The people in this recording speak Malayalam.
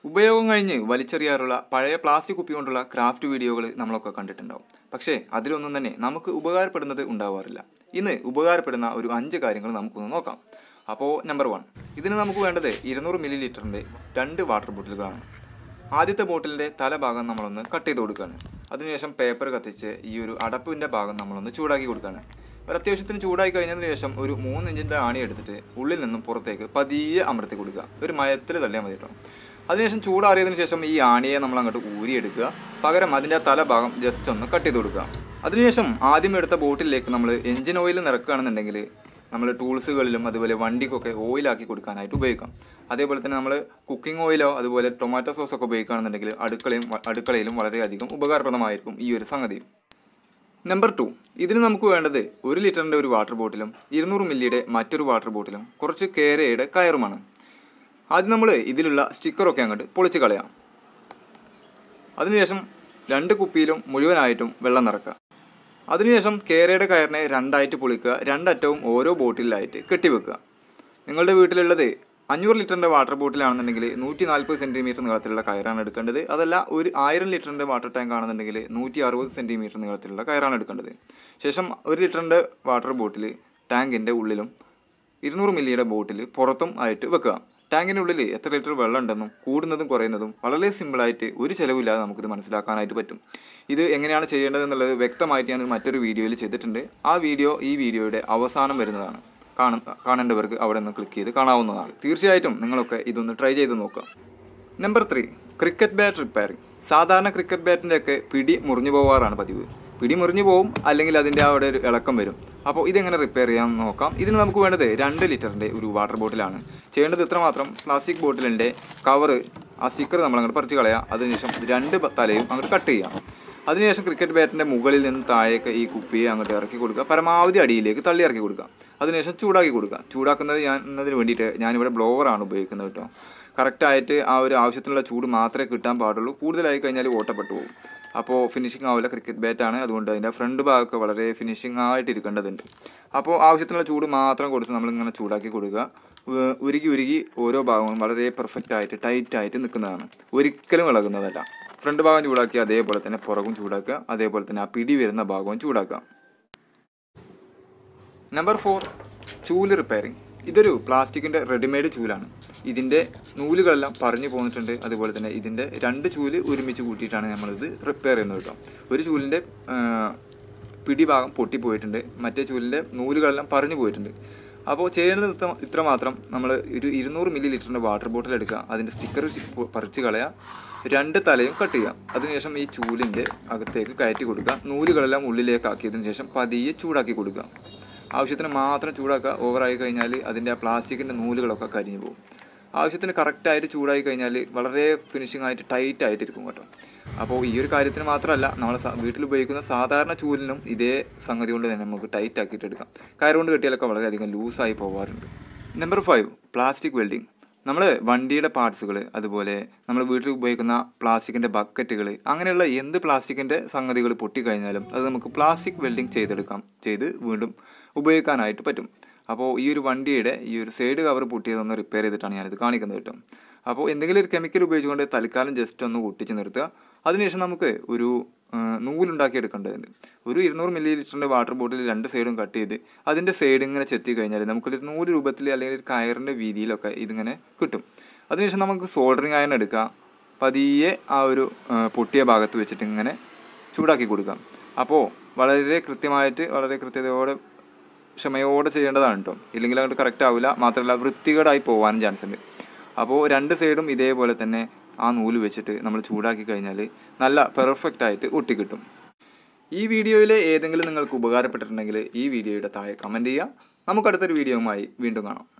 ഉപയോഗം കഴിഞ്ഞ് വലിച്ചെറിയാറുള്ള പഴയ പ്ലാസ്റ്റിക് കുപ്പി കൊണ്ടുള്ള ക്രാഫ്റ്റ് വീഡിയോകൾ നമ്മളൊക്കെ കണ്ടിട്ടുണ്ടാവും പക്ഷേ അതിലൊന്നും തന്നെ നമുക്ക് ഉപകാരപ്പെടുന്നത് ഉണ്ടാവാറില്ല ഇന്ന് ഉപകാരപ്പെടുന്ന ഒരു അഞ്ച് കാര്യങ്ങൾ നമുക്കൊന്ന് നോക്കാം അപ്പോൾ നമ്പർ വൺ ഇതിന് നമുക്ക് വേണ്ടത് ഇരുന്നൂറ് മില്ലി ലിറ്ററിൻ്റെ രണ്ട് വാട്ടർ ബോട്ടിലുകളാണ് ആദ്യത്തെ ബോട്ടിലിൻ്റെ തലഭാഗം നമ്മളൊന്ന് കട്ട് ചെയ്ത് കൊടുക്കുകയാണ് അതിനുശേഷം പേപ്പർ കത്തിച്ച് ഈ ഒരു അടപ്പിൻ്റെ ഭാഗം നമ്മളൊന്ന് ചൂടാക്കി കൊടുക്കുകയാണ് ഒരു അത്യാവശ്യത്തിന് ചൂടായി കഴിഞ്ഞതിന് ശേഷം ഒരു മൂന്ന് ഇഞ്ചിൻ്റെ ആണി എടുത്തിട്ട് ഉള്ളിൽ നിന്നും പുറത്തേക്ക് പതിയെ അമർത്തി കൊടുക്കുക ഒരു മയത്തിൽ തള്ളിയാൽ മതി കേട്ടോ അതിനുശേഷം ചൂടാറിയതിനു ശേഷം ഈ ആണിയെ നമ്മൾ അങ്ങോട്ട് ഊരിയെടുക്കുക പകരം അതിൻ്റെ തലഭാഗം ജസ്റ്റ് ഒന്ന് കട്ട് ചെയ്ത് കൊടുക്കുക അതിനുശേഷം ആദ്യം എടുത്ത ബോട്ടിലേക്ക് നമ്മൾ എഞ്ചിൻ ഓയിൽ നിറക്കുകയാണെന്നുണ്ടെങ്കിൽ നമ്മൾ ടൂൾസുകളിലും അതുപോലെ വണ്ടിക്കൊക്കെ ഓയിലാക്കി കൊടുക്കാനായിട്ട് ഉപയോഗിക്കാം അതേപോലെ തന്നെ നമ്മൾ കുക്കിംഗ് ഓയിലോ അതുപോലെ ടൊമാറ്റോ സോസൊക്കെ ഉപയോഗിക്കുകയാണെന്നുണ്ടെങ്കിൽ അടുക്കളയും അടുക്കളയിലും വളരെയധികം ഉപകാരപ്രദമായിരിക്കും ഈ ഒരു സംഗതി നമ്പർ ടു ഇതിന് നമുക്ക് വേണ്ടത് ഒരു ലിറ്ററിൻ്റെ ഒരു വാട്ടർ ബോട്ടിലും ഇരുന്നൂറ് മില്ലിയുടെ മറ്റൊരു വാട്ടർ ബോട്ടിലും കുറച്ച് കേരയുടെ കയറുമാണ് ആദ്യം നമ്മൾ ഇതിലുള്ള സ്റ്റിക്കറൊക്കെ അങ്ങോട്ട് പൊളിച്ച് കളയാം അതിനുശേഷം രണ്ട് കുപ്പിയിലും മുഴുവനായിട്ടും വെള്ളം നിറക്കുക അതിനുശേഷം കേരയുടെ കയറിനെ രണ്ടായിട്ട് പൊളിക്കുക രണ്ടറ്റവും ഓരോ ബോട്ടിലായിട്ട് കെട്ടിവെക്കുക നിങ്ങളുടെ വീട്ടിലുള്ളത് അഞ്ഞൂറ് ലിറ്ററിൻ്റെ വാട്ടർ ബോട്ടിലാണെന്നുണ്ടെങ്കിൽ നൂറ്റി നാൽപ്പത് സെൻറ്റിമീറ്റർ നീളത്തിലുള്ള കയറാണ് എടുക്കേണ്ടത് അതല്ല ഒരു ആയിരം ലിറ്ററിൻ്റെ വാട്ടർ ടാങ്ക് ആണെന്നുണ്ടെങ്കിൽ നൂറ്റി അറുപത് സെൻറ്റിമീറ്റർ നീളത്തിലുള്ള കയറാണ് എടുക്കേണ്ടത് ശേഷം ഒരു ലിറ്ററിൻ്റെ വാട്ടർ ബോട്ടിൽ ടാങ്കിൻ്റെ ഉള്ളിലും ഇരുന്നൂറ് മില്ലിയുടെ ബോട്ടിൽ പുറത്തും ആയിട്ട് വെക്കുക ടാങ്കിൻ്റെ ഉള്ളിൽ എത്ര ലിറ്റർ വെള്ളം ഉണ്ടെന്നും കൂടുന്നതും കുറയുന്നതും വളരെ സിമ്പിളായിട്ട് ഒരു ചിലവില്ലാതെ നമുക്കിത് മനസ്സിലാക്കാനായിട്ട് പറ്റും ഇത് എങ്ങനെയാണ് ചെയ്യേണ്ടതെന്നുള്ളത് വ്യക്തമായിട്ട് ഞാൻ മറ്റൊരു വീഡിയോയിൽ ചെയ്തിട്ടുണ്ട് ആ വീഡിയോ ഈ വീഡിയോയുടെ അവസാനം വരുന്നതാണ് കാണ കാണേണ്ടവർക്ക് അവിടെ നിന്ന് ക്ലിക്ക് ചെയ്ത് കാണാവുന്നതാണ് തീർച്ചയായിട്ടും നിങ്ങളൊക്കെ ഇതൊന്ന് ട്രൈ ചെയ്ത് നോക്കുക number three cricket bat repairing സാധാരണ ക്രിക്കറ്റ് ബാറ്റിൻ്റെ ഒക്കെ പിടി മുറിഞ്ഞു പോവാറാണ് പതിവ് പിടി മുറിഞ്ഞു പോവും അല്ലെങ്കിൽ അതിൻ്റെ അവിടെ ഒരു ഇളക്കം വരും അപ്പോൾ ഇതെങ്ങനെ റിപ്പയർ ചെയ്യാമെന്ന് നോക്കാം ഇതിന് നമുക്ക് വേണ്ടത് രണ്ട് ലിറ്ററിൻ്റെ ഒരു വാട്ടർ ബോട്ടിലാണ് ചെയ്യേണ്ടത് ഇത്രമാത്രം പ്ലാസ്റ്റിക് ബോട്ടിലിൻ്റെ കവറ് ആ സ്റ്റിക്കർ നമ്മൾ അങ്ങോട്ട് പറിച്ച് കളയാം അതിനുശേഷം രണ്ട് ബ- തലയും അങ്ങോട്ട് കട്ട് ചെയ്യാം അതിനുശേഷം ക്രിക്കറ്റ് ബാറ്റിൻ്റെ മുകളിൽ നിന്ന് താഴേക്ക് ഈ കുപ്പിയെ അങ്ങോട്ട് ഇറക്കി കൊടുക്കുക പരമാവധി അടിയിലേക്ക് തള്ളി ഇറക്കി കൊടുക്കുക അതിനുശേഷം ചൂടാക്കി കൊടുക്കുക ചൂടാക്കുന്നത് ഞാൻ എന്നതിന് വേണ്ടിയിട്ട് ഞാനിവിടെ ബ്ലോവറാണ് ഉപയോഗിക്കുന്നത് കേട്ടോ കറക്റ്റായിട്ട് ആ ഒരു ആവശ്യത്തിനുള്ള ചൂട് മാത്രമേ കിട്ടാൻ പാടുള്ളൂ കൂടുതലായി കഴിഞ്ഞാൽ ഓട്ടപ്പെട്ടു പോകും അപ്പോൾ ഫിനിഷിംഗ് ആവില്ല ക്രിക്കറ്റ് ബാറ്റാണ് അതുകൊണ്ട് അതിൻ്റെ ഫ്രണ്ട് ഭാഗമൊക്കെ വളരെ ഫിനിഷിംഗ് ആയിട്ട് ഇരിക്കേണ്ടതുണ്ട് അപ്പോൾ ആവശ്യത്തിനുള്ള ചൂട് മാത്രം കൊടുത്ത് നമ്മളിങ്ങനെ ചൂടാക്കി കൊടുക്കുക ഉ- ഉരുകി ഉരുകി ഓരോ ഭാഗവും വളരെ പെർഫെക്റ്റ് ആയിട്ട് ടൈറ്റ് ആയിട്ട് നിൽക്കുന്നതാണ് ഒരിക്കലും ഇളകുന്നതല്ല ഫ്രണ്ട് ഭാഗം ചൂടാക്കി അതേപോലെ തന്നെ പുറകും ചൂടാക്കുക അതേപോലെ തന്നെ ആ പിടി വരുന്ന ഭാഗവും ചൂടാക്കുക നമ്പർ ഫോർ ചൂല് റിപ്പയറിംഗ് ഇതൊരു പ്ലാസ്റ്റിക്കിൻ്റെ റെഡിമെയ്ഡ് ചൂലാണ് ഇതിൻ്റെ നൂലുകളെല്ലാം പറഞ്ഞു പോന്നിട്ടുണ്ട് അതുപോലെ തന്നെ ഇതിൻ്റെ രണ്ട് ചൂല് ഒരുമിച്ച് കൂട്ടിയിട്ടാണ് നമ്മളിത് റിപ്പയർ ചെയ്യുന്നത് കേട്ടോ ഒരു ചൂലിൻ്റെ പിടിഭാഗം പൊട്ടിപ്പോയിട്ടുണ്ട് മറ്റേ ചൂലിൻ്റെ നൂലുകളെല്ലാം പറഞ്ഞു പോയിട്ടുണ്ട് അപ്പോൾ ചെയ്യേണ്ടത് ഇത്ര ഇത്രമാത്രം നമ്മൾ ഒരു ഇരുന്നൂറ് മില്ലി ലിറ്ററിൻ്റെ വാട്ടർ ബോട്ടിൽ എടുക്കുക അതിൻ്റെ സ്റ്റിക്കർ പറിച്ച് കളയുക രണ്ട് തലയും കട്ട് ചെയ്യുക അതിനുശേഷം ഈ ചൂലിൻ്റെ അകത്തേക്ക് കയറ്റി കൊടുക്കുക നൂലുകളെല്ലാം ഉള്ളിലേക്ക് ആക്കിയതിന് ശേഷം പതിയെ ചൂടാക്കി കൊടുക്കുക ആവശ്യത്തിന് മാത്രം ചൂടാക്കുക ഓവറായി കഴിഞ്ഞാൽ അതിൻ്റെ ആ പ്ലാസ്റ്റിക്കിൻ്റെ നൂലുകളൊക്കെ കരിഞ്ഞു പോകും ആവശ്യത്തിന് കറക്റ്റായിട്ട് ചൂടായി കഴിഞ്ഞാൽ വളരെ ഫിനിഷിംഗ് ആയിട്ട് ടൈറ്റ് ആയിട്ടിരിക്കും കേട്ടോ അപ്പോൾ ഈ ഒരു കാര്യത്തിന് മാത്രമല്ല നമ്മൾ വീട്ടിൽ ഉപയോഗിക്കുന്ന സാധാരണ ചൂലിനും ഇതേ സംഗതി കൊണ്ട് തന്നെ നമുക്ക് ടൈറ്റ് ആക്കിയിട്ട് എടുക്കാം കയർ കൊണ്ട് കെട്ടിയാലൊക്കെ വളരെയധികം ലൂസായി പോകാറുണ്ട് നമ്പർ ഫൈവ് പ്ലാസ്റ്റിക് വെൽഡിങ് നമ്മൾ വണ്ടിയുടെ പാർട്സുകൾ അതുപോലെ നമ്മൾ വീട്ടിൽ ഉപയോഗിക്കുന്ന പ്ലാസ്റ്റിക്കിൻ്റെ ബക്കറ്റുകൾ അങ്ങനെയുള്ള എന്ത് പ്ലാസ്റ്റിക്കിൻ്റെ സംഗതികൾ പൊട്ടിക്കഴിഞ്ഞാലും അത് നമുക്ക് പ്ലാസ്റ്റിക് വെൽഡിങ് ചെയ്തെടുക്കാം ചെയ്ത് വീണ്ടും ഉപയോഗിക്കാനായിട്ട് പറ്റും അപ്പോൾ ഈ ഒരു വണ്ടിയുടെ ഈ ഒരു സൈഡ് കവർ പൊട്ടിയതൊന്ന് റിപ്പയർ ചെയ്തിട്ടാണ് ഞാനിത് കാണിക്കുന്നത് കേട്ടോ അപ്പോൾ എന്തെങ്കിലും ഒരു കെമിക്കൽ ഉപയോഗിച്ചുകൊണ്ട് തൽക്കാലം ജസ്റ്റ് ഒന്ന് ഒട്ടിച്ച് നിർത്തുക അതിനുശേഷം നമുക്ക് ഒരു ആ, നൂലുണ്ടാക്കി എടുക്കേണ്ടതുണ്ട് ഒരു ഇരുന്നൂറ് മില്ലി ലിറ്ററിൻ്റെ വാട്ടർ ബോട്ടിൽ രണ്ട് സൈഡും കട്ട് ചെയ്ത് അതിൻ്റെ സൈഡ് ഇങ്ങനെ ചെത്തി കഴിഞ്ഞാൽ നമുക്കൊരു നൂല് രൂപത്തിൽ അല്ലെങ്കിൽ ഒരു കയറിൻ്റെ വീതിയിലൊക്കെ ഇതിങ്ങനെ കിട്ടും അതിനുശേഷം നമുക്ക് സോൾഡറിങ് അയൺ എടുക്കാം പതിയെ ആ ഒരു ആ, പൊട്ടിയ ഭാഗത്ത് വെച്ചിട്ട് ഇങ്ങനെ ചൂടാക്കി കൊടുക്കാം അപ്പോൾ വളരെ കൃത്യമായിട്ട് വളരെ കൃത്യതയോടെ ക്ഷമയോടെ ചെയ്യേണ്ടതാണ് കേട്ടോ ഇല്ലെങ്കിൽ അങ്ങോട്ട് കറക്റ്റ് ആവില്ല മാത്രമല്ല വൃത്തികേടായി പോകാനും ചാൻസ് ഉണ്ട് അപ്പോൾ രണ്ട് സൈഡും ഇതേപോലെ തന്നെ ആ നൂല് വെച്ചിട്ട് നമ്മൾ ചൂടാക്കി കഴിഞ്ഞാൽ നല്ല പെർഫെക്റ്റ് ആയിട്ട് ഒട്ടിക്കിട്ടും ഈ വീഡിയോയിലെ ഏതെങ്കിലും നിങ്ങൾക്ക് ഉപകാരപ്പെട്ടിട്ടുണ്ടെങ്കിൽ ഈ വീഡിയോയുടെ താഴെ കമൻറ്റ് ചെയ്യുക നമുക്ക് അടുത്തൊരു വീഡിയോയുമായി വീണ്ടും കാണാം